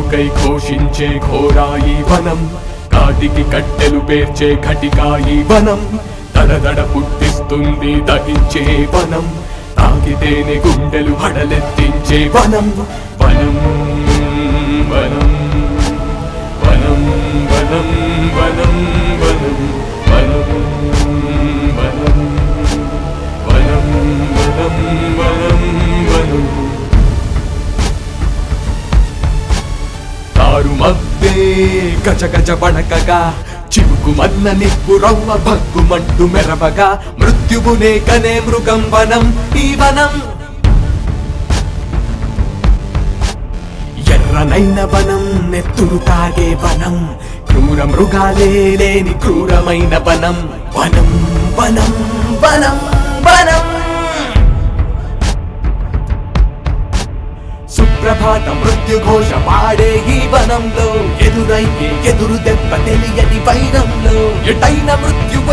మృత్యువుకై ఘోషించే ఘోరాయి వనం కాటికి కట్టెలు పేర్చే ఘటికాయి వనం దడదడ పుట్టిస్తుంది దహించే వనం తాకితేనే గుండెలు హడలెత్తించే వనం వనం వనం వనం వనం వనం వనం వనం వనం వనం వనం వనం వనం తారు మద్దే గజ గజ వణకగా చివుకు మన్న నిప్పు రవ్వ భగ్గుమంటూ మెరవగా మృత్యువునే కనే మృగం వనం ఈ వనం ఎర్రనైన వనం నెత్తురు తాగే వనం క్రూర మృగాలే లేని క్రూరమైన వనం వనం వనం వనం వనం సుప్రభాత మృత్యు ఘోష పాడే ఈ వనంలో ఎదురయ్యే ఎదురు దెబ్బ తెలియని వైరంలో ఎటైన మృత్యు